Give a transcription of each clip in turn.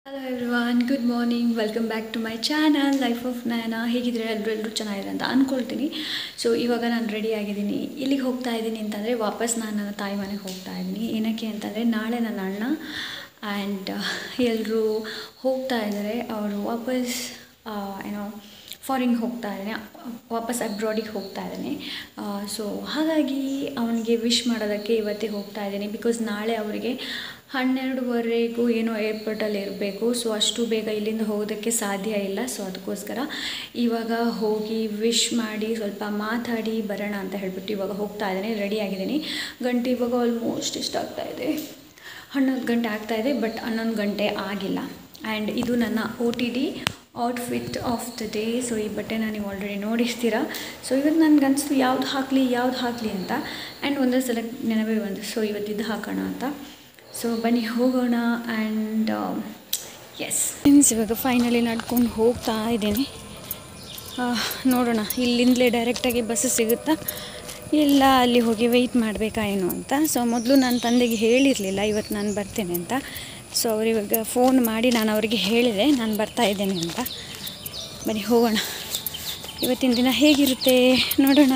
Hello everyone good morning welcome back to my channel life of Nayana ಹೇಗಿದ್ರೆ ಎಲ್ಲರೂ ಎಲ್ಲರೂ ಚೆನ್ನಾಗಿದೆ ಅಂತ ಅಂದ್ಕೊಳ್ತೀನಿ ಸೊ ಇವಾಗ ನಾನು ರೆಡಿ ಆಗಿದ್ದೀನಿ ಇಲ್ಲಿಗೆ ಹೋಗ್ತಾ ಇದ್ದೀನಿ ಅಂತಂದರೆ ವಾಪಸ್ ನಾನು ನನ್ನ ತಾಯಿ ಮನೆಗೆ ಹೋಗ್ತಾ ಇದ್ದೀನಿ ಏನಕ್ಕೆ ಅಂತಂದರೆ ನಾಳೆ ನನ್ನ ಅಣ್ಣ ಆ್ಯಂಡ್ ಎಲ್ಲರೂ ಹೋಗ್ತಾ ಇದ್ದಾರೆ ಅವರು ವಾಪಸ್ ಏನೋ ಫಾರಿನ್ಗೆ ಹೋಗ್ತಾ ಇದ್ದಾನೆ ವಾಪಸ್ ಅಬ್ರಾಡಿಗೆ ಹೋಗ್ತಾ ಇದ್ದಾನೆ ಸೊ ಹಾಗಾಗಿ ಅವನಿಗೆ ವಿಶ್ ಮಾಡೋದಕ್ಕೆ ಇವತ್ತೇ ಹೋಗ್ತಾ ಇದ್ದೀನಿ ಬಿಕಾಸ್ ನಾಳೆ ಅವರಿಗೆ ಹನ್ನೆರಡುವರೆಗೂ ಏನೋ ಏರ್ಪೋರ್ಟಲ್ಲಿ ಇರಬೇಕು ಸೊ ಅಷ್ಟು ಬೇಗ ಇಲ್ಲಿಂದ ಹೋಗೋದಕ್ಕೆ ಸಾಧ್ಯ ಇಲ್ಲ ಸೊ ಅದಕ್ಕೋಸ್ಕರ ಇವಾಗ ಹೋಗಿ ವಿಶ್ ಮಾಡಿ ಸ್ವಲ್ಪ ಮಾತಾಡಿ ಬರೋಣ ಅಂತ ಹೇಳ್ಬಿಟ್ಟು ಇವಾಗ ಹೋಗ್ತಾ ಇದ್ದೀನಿ ರೆಡಿ ಆಗಿದ್ದೀನಿ ಗಂಟೆ ಇವಾಗ ಆಲ್ಮೋಸ್ಟ್ ಇಷ್ಟಾಗ್ತಾ ಇದೆ ಹನ್ನೊಂದು ಗಂಟೆ ಆಗ್ತಾ ಇದೆ ಬಟ್ ಹನ್ನೊಂದು ಗಂಟೆ ಆಗಿಲ್ಲ ಆ್ಯಂಡ್ ಇದು ನನ್ನ O T D outfit of the day so ಈ ಬಟ್ಟೆನ ನೀವು ಆಲ್ರೆಡಿ ನೋಡಿರ್ತೀರ ಸೊ ಇವತ್ತು ನನಗೆ ಅನಿಸ್ತು ಯಾವ್ದು ಹಾಕಲಿ ಯಾವ್ದು ಹಾಕಲಿ ಅಂತ ಆ್ಯಂಡ್ ಒಂದೇ ಸಲ ನೆನಪೇ ಬಂತು ಸೊ ಇವತ್ತು ಇದು ಹಾಕೋಣ ಅಂತ ಸೊ ಬನ್ನಿ ಹೋಗೋಣ ಆ್ಯಂಡ್ ಎಸ್ ಮೀನ್ಸ್ ಇವಾಗ ಫೈನಲಿ ನಡ್ಕೊಂಡು ಹೋಗ್ತಾ ಇದ್ದೀನಿ ಆ, ನೋಡೋಣ ಇಲ್ಲಿಂದಲೇ ಡೈರೆಕ್ಟಾಗಿ ಬಸ್ ಸಿಗುತ್ತಾ ಇಲ್ಲ ಅಲ್ಲಿ ಹೋಗಿ ವೆಯ್ಟ್ ಮಾಡಬೇಕಾ ಏನು ಅಂತ ಸೊ ಮೊದಲು ನನ್ನ ತಂದೆಗೆ ಹೇಳಿರಲಿಲ್ಲ ಇವತ್ತು ನಾನು ಬರ್ತೇನೆ ಅಂತ ಸೊ ಅವರಿವಾಗ ಫೋನ್ ಮಾಡಿ ನಾನು ಅವರಿಗೆ ಹೇಳಿದೆ ನಾನು ಬರ್ತಾ ಇದ್ದೇನೆ ಅಂತ ಬನ್ನಿ ಹೋಗೋಣ ಇವತ್ತಿನ ದಿನ ಹೇಗಿರುತ್ತೆ ನೋಡೋಣ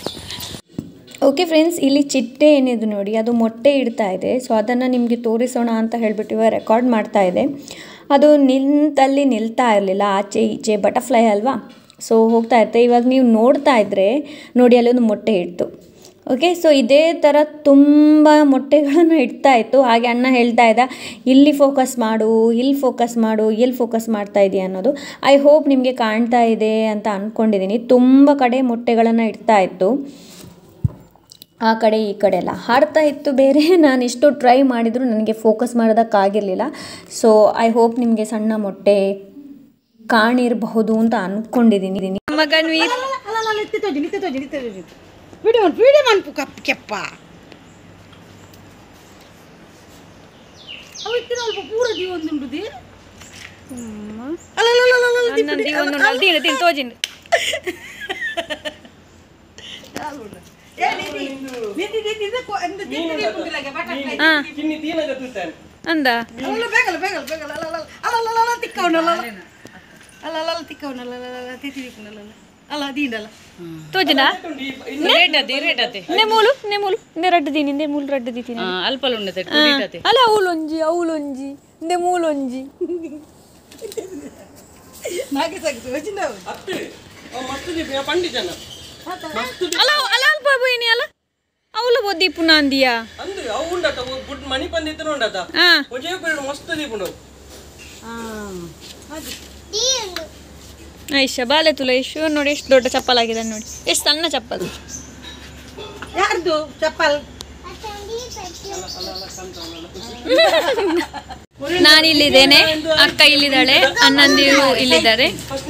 ಓಕೆ ಫ್ರೆಂಡ್ಸ್ ಇಲ್ಲಿ ಚಿಟ್ಟೆ ಏನಿದೆ ನೋಡಿ ಅದು ಮೊಟ್ಟೆ ಇಡ್ತಾ ಇದೆ ಸೊ ಅದನ್ನು ನಿಮಗೆ ತೋರಿಸೋಣ ಅಂತ ಹೇಳ್ಬಿಟ್ಟು ಇವಾಗ ರೆಕಾರ್ಡ್ ಮಾಡ್ತಾ ಇದೆ ಅದು ನಿಂತಲ್ಲಿ ನಿಲ್ತಾ ಇರಲಿಲ್ಲ ಆಚೆ ಈಚೆ ಬಟರ್ಫ್ಲೈ ಅಲ್ವಾ ಸೊ ಹೋಗ್ತಾ ಇರುತ್ತೆ ಇವಾಗ ನೀವು ನೋಡ್ತಾ ಇದ್ದರೆ ನೋಡಿ ಅಲ್ಲೊಂದು ಮೊಟ್ಟೆ ಇಡ್ತು ಓಕೆ ಸೊ ಇದೇ ಥರ ತುಂಬ ಮೊಟ್ಟೆಗಳನ್ನು ಇಡ್ತಾ ಇತ್ತು ಹಾಗೆ ಅಣ್ಣ ಹೇಳ್ತಾ ಇದ್ದ ಇಲ್ಲಿ ಫೋಕಸ್ ಮಾಡು ಇಲ್ಲಿ ಫೋಕಸ್ ಮಾಡು ಎಲ್ಲಿ ಫೋಕಸ್ ಮಾಡ್ತಾ ಇದೆಯಾ ಅನ್ನೋದು ಐ ಹೋಪ್ ನಿಮಗೆ ಕಾಣ್ತಾ ಇದೆ ಅಂತ ಅಂದ್ಕೊಂಡಿದ್ದೀನಿ ತುಂಬ ಕಡೆ ಮೊಟ್ಟೆಗಳನ್ನು ಇಡ್ತಾ ಇತ್ತು ಆ ಕಡೆ ಈ ಕಡೆ ಎಲ್ಲ ಹಾಡ್ತಾ ಇತ್ತು ಬೇರೆ ನಾನು ಎಷ್ಟು ಟ್ರೈ ಮಾಡಿದರೂ ನನಗೆ ಫೋಕಸ್ ಮಾಡೋದಕ್ಕಾಗಿರಲಿಲ್ಲ ಸೊ ಐ ಹೋಪ್ ನಿಮಗೆ ಸಣ್ಣ ಮೊಟ್ಟೆ ಕಾಣಿರಬಹುದು ಅಂತ ಅಂದ್ಕೊಂಡಿದ್ದೀನಿ ಮಗನ್ವೀರ್ ಅಲ್ಲ ಅಲ್ಲ ನಿತ್ಯ ತೋಜಿ ನಿತ್ಯ ತೋಜಿ ನಿತ್ಯ ತೋಜಿ ವಿಡಿಯೋ ಮಾಡಿ ವಿಡಿಯೋ ಮನ್ಪು ಕಪ್ ಕೆಪ್ಪ ಅವು ಇತ್ತಿನ ಅಲ್ಪ ಪೂರ ಜೀವ ಒಂದು ಉಂಟುದಿ ಅಲ್ಲ ಅಲ್ಲ ಅಲ್ಲ ಅಲ್ಲ ಅಲ್ಲ ದಿಪ್ಪಡಿ. ಏ, ನಿಧಿ, ನಿಧಿ, ನಿಧಿ, ಇದು ಕೊ- ಇದು ತಿಂಡಿ ತಿಂದಿಲ್ಲಾಗೆ, butterfly. ಅಂದ ಅಲ್ಲ, ಬೇಗಲ್ಲ ಬೇಗಲ್ಲ ಬೇಗಲ್ಲ ಅಲ್ಲ ಅಲ್ಲ ಅಲ್ಲ ಅಲ್ಲ ಅಲ್ಲ ತಿಕ್ಕವನಲ್ಲ ಅಲ್ಲ ಅಲ್ಲ ಅಲ್ಲ ಅಲ್ಲ ತಿಕ್ಕವನಲ್ಲ ಅಲ್ಲ ಅಲ್ಲ ಅಲ್ಲ ತಿತ್ತಿ ತಿಕ್ಕನಲ್ಲ ಅಲ್ಲ ಅಲ್ಲ ದೀಂಡಲ್ಲ ತೋಜನ ನೆ ಮೂಲು ನೆ ಮೂಲು ನೆ ರಡ್ಡು ದೀನಿ ನೆ ಮೂಲು ರಡ್ಡು ದೀತೀನಿ ಅಲ್ಲ ಅವಳೊಂಜಿ ಅವಳೊಂಜಿ ನೆ ಮೂಲೊಂಜಿ ನಾಗೆ ಸಾಗಿತು ವಚಿನ ಅಲ್ಲ ಅಲ್ಲ ಅಲ್ಪ ಬೈನಿ ಅಲ್ಲ ಅವಳು ಬೊದ್ದಿ ಪುನಃ ಅಂದಿಯಾ ಅಂದು ಅವು ಉಂಡತ ಗುಡ್ ಮನಿ ಬಂದಿತ್ತು ನೋಡತ ಹಾ ಒಂಜೇ ಪೇರಡು ಮಸ್ತ್ ದೀಪುಂಡು ಐಶ ಬಾಲೆ ತುಲ ಎಷ್ಟು ನೋಡಿ ಎಷ್ಟು ದೊಡ್ಡ ಚಪ್ಪಲ್ ಆಗಿದೆ ನೋಡಿ ಎಷ್ಟು ಸಣ್ಣ ಚಪ್ಪಲ್ ಯಾರ್ದು ಚಪ್ಪಲ್ ನಾನು ಇಲ್ಲಿದ್ದೇನೆ ಅಕ್ಕ ಇಲ್ಲಿದ್ದಾಳೆ ಅಣ್ಣಂದಿರು ಇಲ್ಲಿದ್ದಾರೆ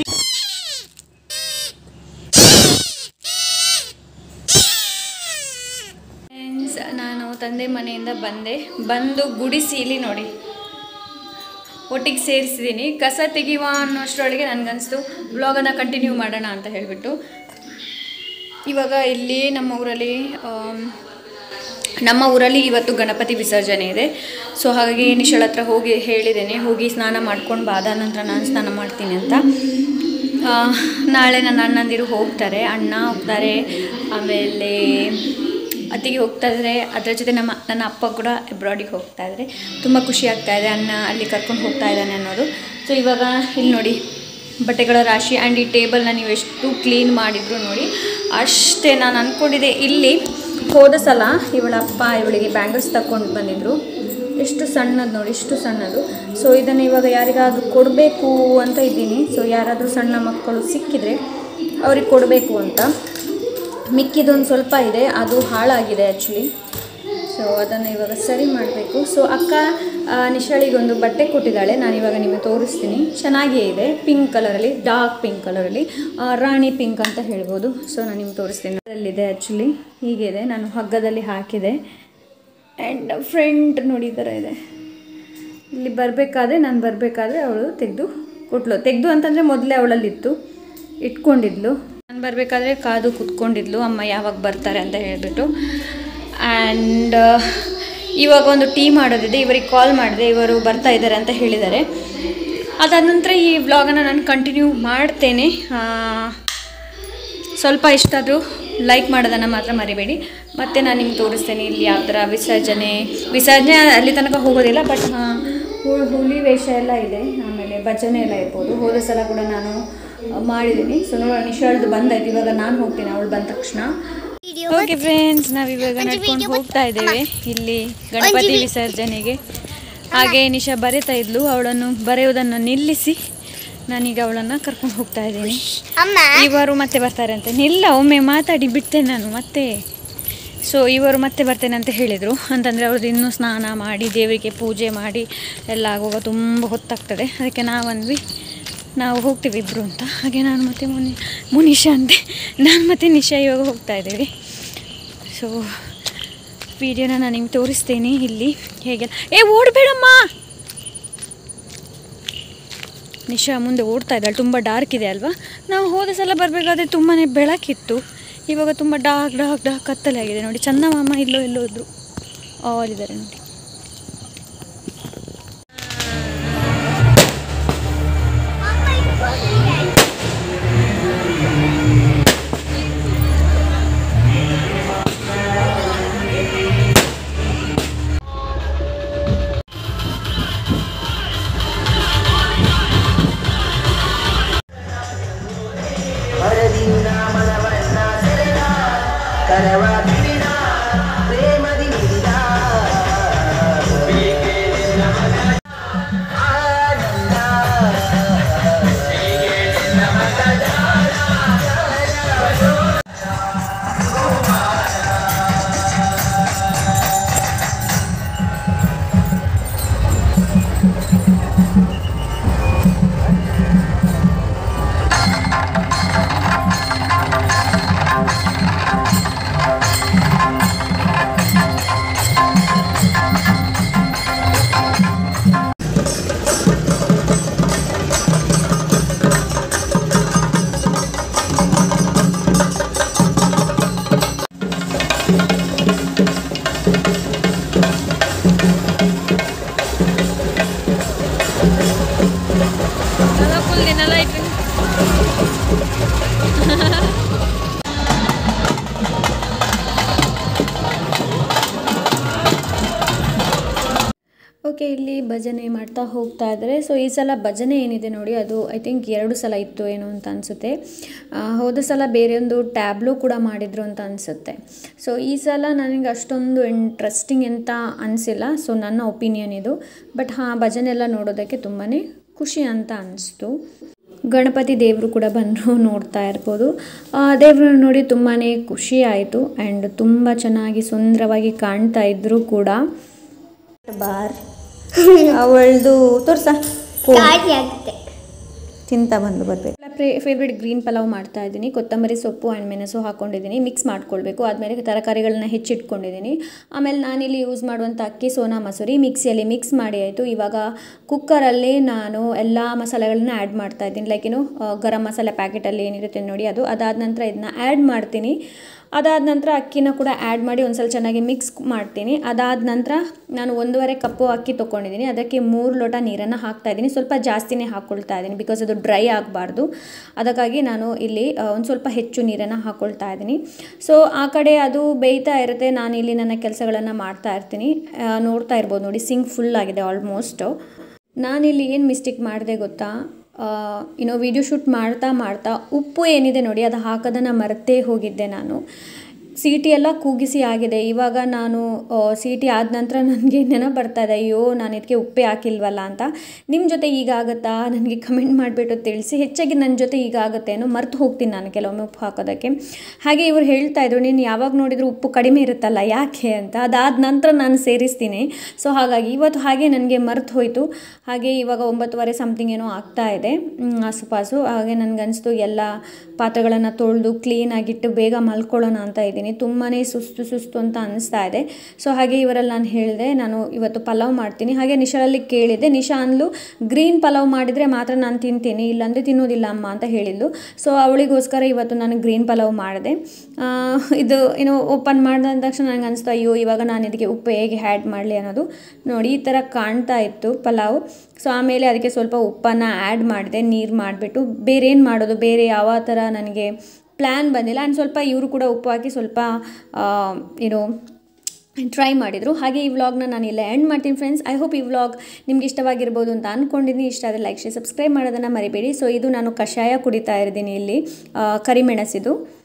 Friends, ನಾನು ತಂದೆ ಮನೆಯಿಂದ ಬಂದೆ ಬಂದು ಗುಡಿಸಿ ಇಲ್ಲಿ ನೋಡಿ ಒಟ್ಟಿಗೆ ಸೇರಿಸಿದ್ದೀನಿ ಕಸ ತೆಗೆಯುವ ಅನ್ನೋಷ್ಟರೊಳಗೆ ನನಗನ್ನಿಸ್ತು ಬ್ಲಾಗನ್ನು ಕಂಟಿನ್ಯೂ ಮಾಡೋಣ ಅಂತ ಹೇಳಿಬಿಟ್ಟು ಇವಾಗ ಇಲ್ಲಿ ನಮ್ಮ ಊರಲ್ಲಿ ಆಮ್, ನಮ್ಮ ಊರಲ್ಲಿ ಇವತ್ತು ಗಣಪತಿ ವಿಸರ್ಜನೆ ಇದೆ ಸೊ ಹಾಗಾಗಿ ನಿಶಳ ಹತ್ರ ಹೋಗಿ ಹೇಳಿದ್ದೇನೆ ಹೋಗಿ ಸ್ನಾನ ಮಾಡ್ಕೊಂಡು ಬಾದ ನಂತರ ನಾನು ಸ್ನಾನ ಮಾಡ್ತೀನಿ ಅಂತ ಆ, ನಾಳೆ ನನ್ನ ಅಣ್ಣಂದಿರು ಹೋಗ್ತಾರೆ ಅಣ್ಣ ಹೋಗ್ತಾರೆ ಆಮೇಲೆ ಅತ್ತಿಗೆ ಹೋಗ್ತಾ ಇದ್ದಾರೆ ಅದರ ಜೊತೆ ನಮ್ಮ ನನ್ನ ಅಪ್ಪ ಕೂಡ ಅಬ್ರಾಡಿಗೆ ಹೋಗ್ತಾ ಇದ್ದಾರೆ ತುಂಬ ಖುಷಿ ಆಗ್ತಾ ಇದೆ ಅಣ್ಣ ಅಲ್ಲಿ ಕರ್ಕೊಂಡು ಹೋಗ್ತಾ ಇದ್ದಾನೆ ಅನ್ನೋದು ಸೊ ಇವಾಗ ಇಲ್ಲಿ ನೋಡಿ ಬಟ್ಟೆಗಳ ರಾಶಿ ಆ್ಯಂಡ್ ಈ ಟೇಬಲ್ನ ನೀವು ಎಷ್ಟು ಕ್ಲೀನ್ ಮಾಡಿದ್ರು ನೋಡಿ ಅಷ್ಟೇ ನಾನು ಅಂದ್ಕೊಂಡಿದ್ದೆ ಇಲ್ಲಿ ಹೋದ ಸಲ ಇವಳ ಅಪ್ಪ ಇವಳಿಗೆ ಬ್ಯಾಂಗಲ್ಸ್ ತಗೊಂಡು ಬಂದಿದ್ರು ಎಷ್ಟು ಸಣ್ಣದು ನೋಡಿ ಎಷ್ಟು ಸಣ್ಣದು ಸೊ ಇದನ್ನು ಇವಾಗ ಯಾರಿಗಾದ್ರೂ ಕೊಡಬೇಕು ಅಂತ ಇದ್ದೀನಿ ಸೊ ಯಾರಾದರೂ ಸಣ್ಣ ಮಕ್ಕಳು ಸಿಕ್ಕಿದರೆ ಅವ್ರಿಗೆ ಕೊಡಬೇಕು ಅಂತ ಮಿಕ್ಕಿದೊಂದು ಸ್ವಲ್ಪ ಇದೆ ಅದು ಹಾಳಾಗಿದೆ ಆ್ಯಕ್ಚುಲಿ ಸೊ ಅದನ್ನು ಇವಾಗ ಸರಿ ಮಾಡಬೇಕು ಸೊ ಅಕ್ಕ ಆ, ನಿಶಾಳಿಗೊಂದು ಬಟ್ಟೆ ಕೊಟ್ಟಿದ್ದಾಳೆ ನಾನು ಇವಾಗ ನಿಮಗೆ ತೋರಿಸ್ತೀನಿ ಚೆನ್ನಾಗೇ ಇದೆ ಪಿಂಕ್ ಕಲರಲ್ಲಿ ಡಾರ್ಕ್ ಪಿಂಕ್ ಕಲರಲ್ಲಿ ರಾಣಿ ಪಿಂಕ್ ಅಂತ ಹೇಳ್ಬೋದು ಸೊ ನಾನು ನಿಮ್ಗೆ ತೋರಿಸ್ತೀನಿ ಅಲ್ಲಿದೆ ಆ್ಯಕ್ಚುಲಿ ಹೀಗಿದೆ ನಾನು ಹಗ್ಗದಲ್ಲಿ ಹಾಕಿದೆ ಆ್ಯಂಡ್ ಫ್ರಂಟ್ ನೋಡಿ ಈ ಥರ ಇದೆ ಇಲ್ಲಿ ಬರಬೇಕಾದ್ರೆ ನಾನು ಬರಬೇಕಾದ್ರೆ ಅವಳು ತೆಗೆದು ಕೊಟ್ಲು ತೆಗೆದು ಅಂತಂದರೆ ಮೊದಲೇ ಅವಳಲ್ಲಿತ್ತು ಇಟ್ಕೊಂಡಿದ್ಲು ನಾನು ಬರಬೇಕಾದ್ರೆ ಕಾದು ಕೂತ್ಕೊಂಡಿದ್ಲು ಅಮ್ಮ ಯಾವಾಗ ಬರ್ತಾರೆ ಅಂತ ಹೇಳಿಬಿಟ್ಟು ಆ್ಯಂಡ್ ಇವಾಗ ಒಂದು ಟೀ ಮಾಡೋದಿದೆ ಇವರಿಗೆ ಕಾಲ್ ಮಾಡಿದೆ ಇವರು ಬರ್ತಾ ಇದ್ದಾರೆ ಅಂತ ಹೇಳಿದ್ದಾರೆ ಅದಾದ ನಂತರ ಈ ವ್ಲಾಗನ್ನು ನಾನು ಕಂಟಿನ್ಯೂ ಮಾಡ್ತೇನೆ ಆ, ಸ್ವಲ್ಪ ಇಷ್ಟಾದರೂ ಲೈಕ್ ಮಾಡೋದನ್ನು ಮಾತ್ರ ಮರಿಬೇಡಿ ಮತ್ತು ನಾನು ನಿಮ್ಗೆ ತೋರಿಸ್ತೇನೆ ಇಲ್ಲಿ ಯಾವ ಥರ ವಿಸರ್ಜನೆ ವಿಸರ್ಜನೆ ಅಲ್ಲಿ ತನಕ ಹೋಗೋದಿಲ್ಲ ಬಟ್ ಹಾಂ ಹುಲಿ ವೇಷ ಎಲ್ಲ ಇದೆ ಆಮೇಲೆ ಭಜನೆ ಎಲ್ಲ ಇರ್ಬೋದು ಹೋದ ಸಲ ಕೂಡ ನಾನು ಆ, ಮಾಡಿದ್ದೀನಿ ಸೊ ನೋಡೋಣ ನಿಶಾಳ್ದು ಬಂದಾಯ್ತು ಇವಾಗ ನಾನು ಹೋಗ್ತೀನಿ ಅವಳು ಬಂದ ತಕ್ಷಣ ಓಕೆ ಫ್ರೆಂಡ್ಸ್ ನಾವಿವಾಗ ನಡ್ಕೊಂಡು ಹೋಗ್ತಾ ಇದ್ದೇವೆ ಇಲ್ಲಿ ಗಣಪತಿ ವಿಸರ್ಜನೆಗೆ ಹಾಗೆ ನಿಶಾ ಬರೀತಾ ಇದ್ಲು ಅವಳನ್ನು ಬರೆಯುವುದನ್ನು ನಿಲ್ಲಿಸಿ ನಾನೀಗ ಅವಳನ್ನು ಕರ್ಕೊಂಡು ಹೋಗ್ತಾ ಇದ್ದೀನಿ ಅಮ್ಮ ಇವರು ಮತ್ತೆ ಬರ್ತಾರೆ ಅಂತ ಇಲ್ಲ ಒಮ್ಮೆ ಮಾತಾಡಿ ಬಿಟ್ಟೆ ನಾನು ಮತ್ತೆ ಸೊ ಇವರು ಮತ್ತೆ ಬರ್ತೇನೆ ಅಂತ ಹೇಳಿದರು ಅಂತಂದರೆ ಅವ್ರದ್ದು ಇನ್ನೂ ಸ್ನಾನ ಮಾಡಿ ದೇವರಿಗೆ ಪೂಜೆ ಮಾಡಿ ಎಲ್ಲ ಆಗುವಾಗ ತುಂಬ ಹೊತ್ತಾಗ್ತದೆ ಅದಕ್ಕೆ ನಾವಂದ್ವಿ ನಾವು ಹೋಗ್ತೀವಿ ಇಬ್ಬರು ಅಂತ ಹಾಗೆ ನಾನು ಮತ್ತು ಮುನಿ ಮುನಿಷಾ ಅಂತೆ ನಾನು ಮತ್ತು ನಿಶಾ ಇವಾಗ ಹೋಗ್ತಾ ಇದ್ದೀವಿ ಸೊ ವಿಡಿಯೋನ ನಾನು ನಿಮ್ಗೆ ತೋರಿಸ್ತೇನೆ ಇಲ್ಲಿ ಹೇಗೆ ಏ ಓಡಬೇಡಮ್ಮ ನಿಶಾ ಮುಂದೆ ಓಡ್ತಾ ಇದ್ದಾಳೆ ತುಂಬ ಡಾರ್ಕ್ ಇದೆ ಅಲ್ವಾ ನಾವು ಹೋದ ಸಲ ಬರಬೇಕಾದ್ರೆ ತುಂಬಾ ಬೆಳಕಿತ್ತು ಇವಾಗ ತುಂಬ ಡಾರ್ಕ್ ಡಾರ್ಕ್ ಡಾರ್ಕ್ ಕತ್ತಲೆ ಆಗಿದೆ ನೋಡಿ ಚಂದ ಮಾಮ ಇಲ್ಲೋ ಇಲ್ಲೋ ಇದ್ರು ಆಲ್ ಇದ್ದಾರೆ ನೋಡಿ ಫುಲ್ ದಿನೆಲ್ಲ ಐತೆ ಓಕೆ ಇಲ್ಲಿ ಭಜನೆ ಮಾಡ್ತಾ ಹೋಗ್ತಾ ಇದ್ದಾರೆ ಸೊ ಈ ಸಲ ಭಜನೆ ಏನಿದೆ ನೋಡಿ ಅದು ಐ ಥಿಂಕ್ ಎರಡು ಸಲ ಇತ್ತು ಏನೋ ಅಂತ ಅನಿಸುತ್ತೆ ಹೋದ ಸಲ ಬೇರೆ ಒಂದು ಟ್ಯಾಬ್ಲು ಕೂಡ ಮಾಡಿದ್ರು ಅಂತ ಅನಿಸುತ್ತೆ ಸೊ ಈ ಸಲ ನನಗೆ ಅಷ್ಟೊಂದು ಇಂಟ್ರೆಸ್ಟಿಂಗ್ ಅಂತ ಅನಿಸಿಲ್ಲ ಸೊ ನನ್ನ ಒಪಿನಿಯನ್ ಇದು ಬಟ್ ಹಾಂ ಭಜನೆ ಎಲ್ಲ ನೋಡೋದಕ್ಕೆ ತುಂಬಾ ಖುಷಿ ಅಂತ ಅನಿಸ್ತು ಗಣಪತಿ ದೇವರು ಕೂಡ ಬಂದರು ನೋಡ್ತಾ ಇರ್ಬೋದು ದೇವ್ರನ್ನ ನೋಡಿ ತುಂಬಾ ಖುಷಿ ಆಯಿತು ಆ್ಯಂಡ್ ತುಂಬ ಚೆನ್ನಾಗಿ ಸುಂದರವಾಗಿ ಕಾಣ್ತಾ ಇದ್ದರು ಕೂಡ ಬಾರ್ ಅವಳದು ತೋರ್ಸ ಖಾಲಿ ಆಗುತ್ತೆ ತಿಂತ ಬಂದು ಬರಬೇಕು ಫೇವ್ರೆಟ್ ಗ್ರೀನ್ ಪಲಾವ್ ಮಾಡ್ತಾ ಇದ್ದೀನಿ ಕೊತ್ತಂಬರಿ ಸೊಪ್ಪು ಆ್ಯಂಡ್ ಮೆಣಸು ಹಾಕ್ಕೊಂಡಿದ್ದೀನಿ ಮಿಕ್ಸ್ ಮಾಡ್ಕೊಳ್ಬೇಕು ಆದಮೇಲೆ ತರಕಾರಿಗಳನ್ನ ಹೆಚ್ಚಿಟ್ಕೊಂಡಿದ್ದೀನಿ ಆಮೇಲೆ ನಾನಿಲ್ಲಿ ಯೂಸ್ ಮಾಡುವಂಥ ಅಕ್ಕಿ ಸೋನಾ ಮಸೂರಿ ಮಿಕ್ಸಿಯಲ್ಲಿ ಮಿಕ್ಸ್ ಮಾಡಿ ಆಯಿತು ಇವಾಗ ಕುಕ್ಕರಲ್ಲಿ ನಾನು ಎಲ್ಲ ಮಸಾಲೆಗಳನ್ನ ಆ್ಯಡ್ ಮಾಡ್ತಾ ಇದ್ದೀನಿ ಲೈಕ್ ಏನು ಆ, ಗರಂ ಮಸಾಲೆ ಪ್ಯಾಕೆಟಲ್ಲಿ ಏನಿರುತ್ತೆ ನೋಡಿ ಅದು ಅದಾದ ನಂತರ ಇದನ್ನ ಆ್ಯಡ್ ಮಾಡ್ತೀನಿ ಅದಾದ ನಂತರ ಅಕ್ಕಿನ ಕೂಡ ಆ್ಯಡ್ ಮಾಡಿ ಒಂದು ಸಲ ಚೆನ್ನಾಗಿ ಮಿಕ್ಸ್ ಮಾಡ್ತೀನಿ ಅದಾದ ನಂತರ ನಾನು ಒಂದೂವರೆ ಕಪ್ಪು ಅಕ್ಕಿ ತೊಗೊಂಡಿದ್ದೀನಿ ಅದಕ್ಕೆ ಮೂರು ಲೋಟ ನೀರನ್ನು ಹಾಕ್ತಾ ಇದ್ದೀನಿ ಸ್ವಲ್ಪ ಜಾಸ್ತಿನೇ ಹಾಕ್ಕೊಳ್ತಾ ಇದ್ದೀನಿ ಬಿಕಾಸ್ ಅದು ಡ್ರೈ ಆಗಬಾರ್ದು ಅದಕ್ಕಾಗಿ ನಾನು ಇಲ್ಲಿ ಒಂದು ಸ್ವಲ್ಪ ಹೆಚ್ಚು ನೀರನ್ನು ಹಾಕ್ಕೊಳ್ತಾ ಇದ್ದೀನಿ ಸೊ ಆ ಕಡೆ ಅದು ಬೇಯ್ತಾ ಇರುತ್ತೆ ನಾನು ಇಲ್ಲಿ ನನ್ನ ಕೆಲಸಗಳನ್ನು ಮಾಡ್ತಾ ಇರ್ತೀನಿ ಆ, ನೋಡ್ತಾ ಇರ್ಬೋದು ನೋಡಿ ಸಿಂಕ್ ಫುಲ್ ಆಗಿದೆ ಆಲ್ಮೋಸ್ಟು ನಾನಿಲ್ಲಿ ಏನು ಮಿಸ್ಟೇಕ್ ಮಾಡಿದೆ ಗೊತ್ತಾ ಏನೋ ವಿಡಿಯೋ ಶೂಟ್ ಮಾಡ್ತಾ ಮಾಡ್ತಾ ಉಪ್ಪು ಏನಿದೆ ನೋಡಿ ಅದು ಹಾಕೋದನ್ನು ಮರೆತೇ ಹೋಗಿದ್ದೆ ನಾನು ಸೀಟಿ ಎಲ್ಲ ಕೂಗಿಸಿ ಆಗಿದೆ ಇವಾಗ ನಾನು ಸೀಟಿ ಆದ ನಂತರ ನನಗೆ ನೆನಪು ಬರ್ತಾ ಇದೆ ಅಯ್ಯೋ ನಾನು ಇದಕ್ಕೆ ಉಪ್ಪೇ ಹಾಕಿಲ್ವಲ್ಲ ಅಂತ ನಿಮ್ಮ ಜೊತೆ ಈಗ ಆಗುತ್ತಾ ನನಗೆ ಕಮೆಂಟ್ ಮಾಡಿಬಿಟ್ಟು ತಿಳಿಸಿ ಹೆಚ್ಚಾಗಿ ನನ್ನ ಜೊತೆ ಈಗ ಆಗುತ್ತೆ ಏನೋ ಮರ್ತು ಹೋಗ್ತೀನಿ ನಾನು ಕೆಲವೊಮ್ಮೆ ಉಪ್ಪು ಹಾಕೋದಕ್ಕೆ ಹಾಗೆ ಇವ್ರು ಹೇಳ್ತಾ ಇದ್ರು ನೀನು ಯಾವಾಗ ನೋಡಿದ್ರು ಉಪ್ಪು ಕಡಿಮೆ ಇರುತ್ತಲ್ಲ ಯಾಕೆ ಅಂತ ಅದಾದ ನಂತರ ನಾನು ಸೇರಿಸ್ತೀನಿ ಸೊ ಹಾಗಾಗಿ ಇವತ್ತು ಹಾಗೆ ನನಗೆ ಮರ್ತು ಹೋಯಿತು ಹಾಗೆ ಇವಾಗ ಒಂಬತ್ತುವರೆ ಸಮಥಿಂಗ್ ಏನೋ ಆಗ್ತಾ ಇದೆ ಮ್, ಆಸುಪಾಸು ಹಾಗೆ ನನಗನ್ನಿಸ್ತು ಎಲ್ಲ ಪಾತ್ರೆಗಳನ್ನು ತೊಳೆದು ಕ್ಲೀನಾಗಿಟ್ಟು ಬೇಗ ಮಲ್ಕೊಳ್ಳೋಣ ಅಂತ ಇದ್ದೀನಿ ಇದ್ದೀನಿ ತುಂಬಾ ಸುಸ್ತು ಸುಸ್ತು ಅಂತ ಅನಿಸ್ತಾ ಇದೆ ಸೊ ಹಾಗೆ ಇವರಲ್ಲಿ ನಾನು ಹೇಳಿದೆ ನಾನು ಇವತ್ತು ಪಲಾವ್ ಮಾಡ್ತೀನಿ ಹಾಗೆ ನಿಶಾಳಲ್ಲಿ ಕೇಳಿದೆ ನಿಶಾ ಅಂದ್ಲು ಗ್ರೀನ್ ಪಲಾವ್ ಮಾಡಿದರೆ ಮಾತ್ರ ನಾನು ತಿಂತೀನಿ ಇಲ್ಲಾಂದರೆ ತಿನ್ನೋದಿಲ್ಲ ಅಮ್ಮ ಅಂತ ಹೇಳಿದ್ಲು ಸೊ ಅವಳಿಗೋಸ್ಕರ ಇವತ್ತು ನಾನು ಗ್ರೀನ್ ಪಲಾವ್ ಮಾಡಿದೆ ಆ, ಇದು ಏನು ಓಪನ್ ಮಾಡಿದ ತಕ್ಷಣ ನನಗೆ ಅನಿಸ್ತು ಅಯ್ಯೋ ಇವಾಗ ನಾನು ಇದಕ್ಕೆ ಉಪ್ಪು ಹೇಗೆ ಹ್ಯಾಡ್ ಮಾಡಲಿ ಅನ್ನೋದು ನೋಡಿ ಈ ಥರ ಕಾಣ್ತಾ ಇತ್ತು ಪಲಾವ್ ಸೊ ಆಮೇಲೆ ಅದಕ್ಕೆ ಸ್ವಲ್ಪ ಉಪ್ಪನ್ನು ಆ್ಯಡ್ ಮಾಡಿದೆ ನೀರು ಮಾಡಿಬಿಟ್ಟು ಬೇರೆ ಏನು ಮಾಡೋದು ಬೇರೆ ಯಾವ ಥರ ನನಗೆ ಪ್ಲ್ಯಾನ್ ಬಂದಿಲ್ಲ ಆ್ಯಂಡ್ ಸ್ವಲ್ಪ ಇವರು ಕೂಡ ಉಪ್ಪು ಹಾಕಿ ಸ್ವಲ್ಪ ಆ, ಏನು ಟ್ರೈ ಮಾಡಿದರು ಹಾಗೆ ಈ ವ್ಲಾಗ್ನ ನಾನು ಇಲ್ಲ ಎಂಡ್ ಮಾಡ್ತೀನಿ ಫ್ರೆಂಡ್ಸ್ ಐ ಹೋಪ್ ಈ ವ್ಲಾಗ್ ನಿಮ್ಗೆ ಇಷ್ಟವಾಗಿರ್ಬೋದು ಅಂತ ಅಂದ್ಕೊಂಡಿದ್ದೀನಿ ಇಷ್ಟ ಆದರೆ ಲೈಕ್ ಶೇರ್ ಸಬ್ಸ್ಕ್ರೈಬ್ ಮಾಡೋದನ್ನು ಮರಿಬೇಡಿ ಸೊ ಇದು ನಾನು ಕಷಾಯ ಕುಡಿತಾ ಇದ್ದೀನಿ ಇಲ್ಲಿ ಆ, ಕರಿಮೆಣಸಿದು